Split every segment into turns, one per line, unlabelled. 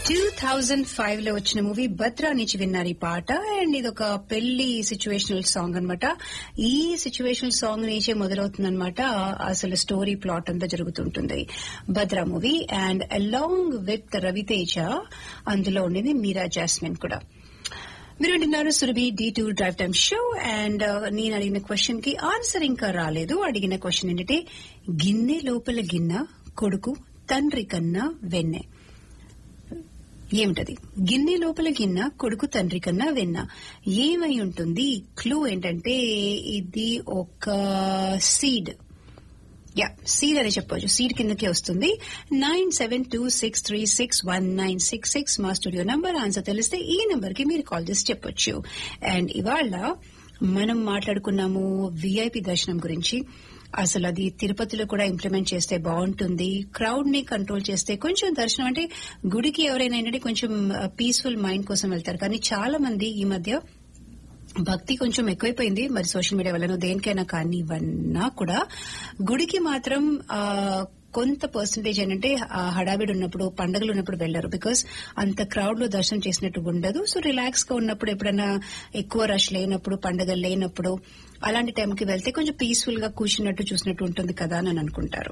two thousand five లో వచ్చిన movie Bhadra నుంచి విన్నారు ఈ పాట అండ్ ఇది ఒక పెళ్లి సిచ్యువేషనల్ సాంగ్ అన్నమాట ఈ సిచ్యువేషనల్ సాంగ్ నుంచే మొదలవుతుందన్నమాట అసలు స్టోరీ ప్లాట్ అంతా జరుగుతుంటుంది Bhadra movie and along with Raviteja అందులో ఉండేది మీరా జాస్మిన్ కూడా మీరు వింటున్నారు Surabhi D two drive time show and నేను అడిగిన క్వశ్చన్ కి ఆన్సర్ ఇంకా రాలేదు అడిగిన క్వశ్చన్ ఏంటంటే గిన్నె లోపల గిన్నె కొడుకు తండ్రి కన్నా వెన్నె ఏమిటది గిన్నె లోపల గిన్నె కొడుకు తండ్రి కన్నా వెన్న ఏమై ఉంటుంది క్లూ ఏంటంటే ఇది ఒక సీడ్ యా సీడ్ అని చెప్పొచ్చు సీడ్ కిందకే వస్తుంది nine seven two six three six one nine six six మా స్టూడియో నంబర్ ఆన్సర్ తెలిస్తే ఈ నంబర్ కి మీరు కాల్ చేసి చెప్పొచ్చు అండ్ ఇవాళ మనం మాట్లాడుకున్నాము విఐపి దర్శనం గురించి అసలు అది తిరుపతిలో కూడా ఇంప్లిమెంట్ చేస్తే బాగుంటుంది క్రౌడ్ ని కంట్రోల్ చేస్తే కొంచెం దర్శనం అంటే గుడికి ఎవరైనా ఏంటంటే కొంచెం పీస్ఫుల్ మైండ్ కోసం వెళ్తారు కానీ చాలా మంది ఈ మధ్య భక్తి కొంచెం ఎక్కువైపోయింది మరి సోషల్ మీడియా వల్ల దేనికైనా కానీ ఇవన్నా కూడా గుడికి మాత్రం ఆ, కొంత పర్సంటేజ్ ఏంటంటే ఆ హడావిడి ఉన్నప్పుడు పండుగలు ఉన్నప్పుడు వెళ్లరు బికాస్ అంత క్రౌడ్ లో దర్శనం చేసినట్టు ఉండదు సో రిలాక్స్ గా ఉన్నప్పుడు ఎప్పుడైనా ఎక్కువ రష్ లేనప్పుడు పండుగలు లేనప్పుడు అలాంటి టైంకి వెళ్తే కొంచెం పీస్ఫుల్ గా కూర్చున్నట్టు చూసినట్టు ఉంటుంది కదా అని అనుకుంటారు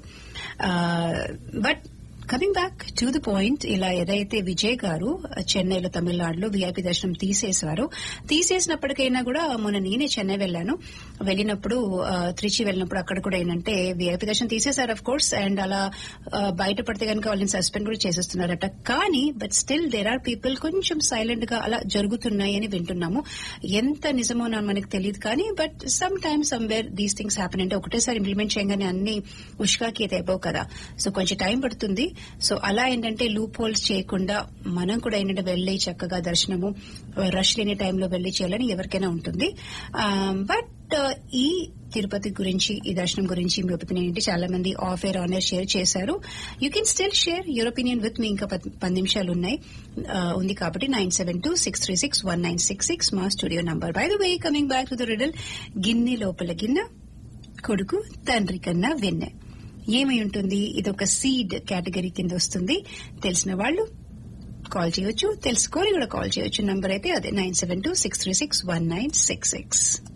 but coming back to the point ఇలా ఏదైతే విజయ్ గారు చెన్నైలో తమిళనాడులో విఐపి దర్శనం తీసేశారో తీసేసినప్పటికైనా కూడా మొన్న నేనే చెన్నై వెళ్ళాను వెళ్ళినప్పుడు ఆ, త్రిచి వెళ్ళినప్పుడు అక్కడ కూడా ఏంటంటే విఐపి దర్శనం తీసేశారు అఫ్ కోర్స్ అండ్ అలా ఆ, బయటపడితే కనుక వాళ్ళని సస్పెండ్ కూడా చేసేస్తున్నారట కానీ but still there are people కొంచెం సైలెంట్ గా అలా జరుగుతున్నాయి అని వింటున్నాము ఎంత నిజమో నా మనకు తెలియదు కానీ but some time somewhere these things happen అంటే ఒకటేసారి ఇంప్లిమెంట్ చేయగానే అన్ని ఉష్కాకి అయితే అయిపోవు కదా సో కొంచెం టైం పడుతుంది సో అలా ఏంటంటే లూప్ హోల్స్ చేయకుండా మనం కూడా ఏంటంటే వెళ్లి చక్కగా దర్శనము రష్ లేని టైంలో వెళ్లి చేయాలని ఎవరికైనా ఉంటుంది బట్ ఈ తిరుపతి గురించి ఈ దర్శనం గురించి మీ ఒపీనియన్ ఏంటి చాలా మంది off air on air share చేశారు you can still share your opinion with me ఇంకా పద్- పది నిమిషాలు ఉన్నాయి ఆ, ఉంది కాబట్టి nine seven two six three six one nine six six మా studio number by the way coming back to the riddle గిన్నె లోపల గిన్నె కొడుకు తండ్రి కన్నా వెన్నె ఏమై ఉంటుంది ఇది ఒక సీడ్ కేటగిరీ కింద వస్తుంది తెలిసిన వాళ్ళు కాల్ చేయొచ్చు తెలుసుకోని కూడా కాల్ చేయొచ్చు నంబర్ అయితే అదే nine seven two six three six one nine six six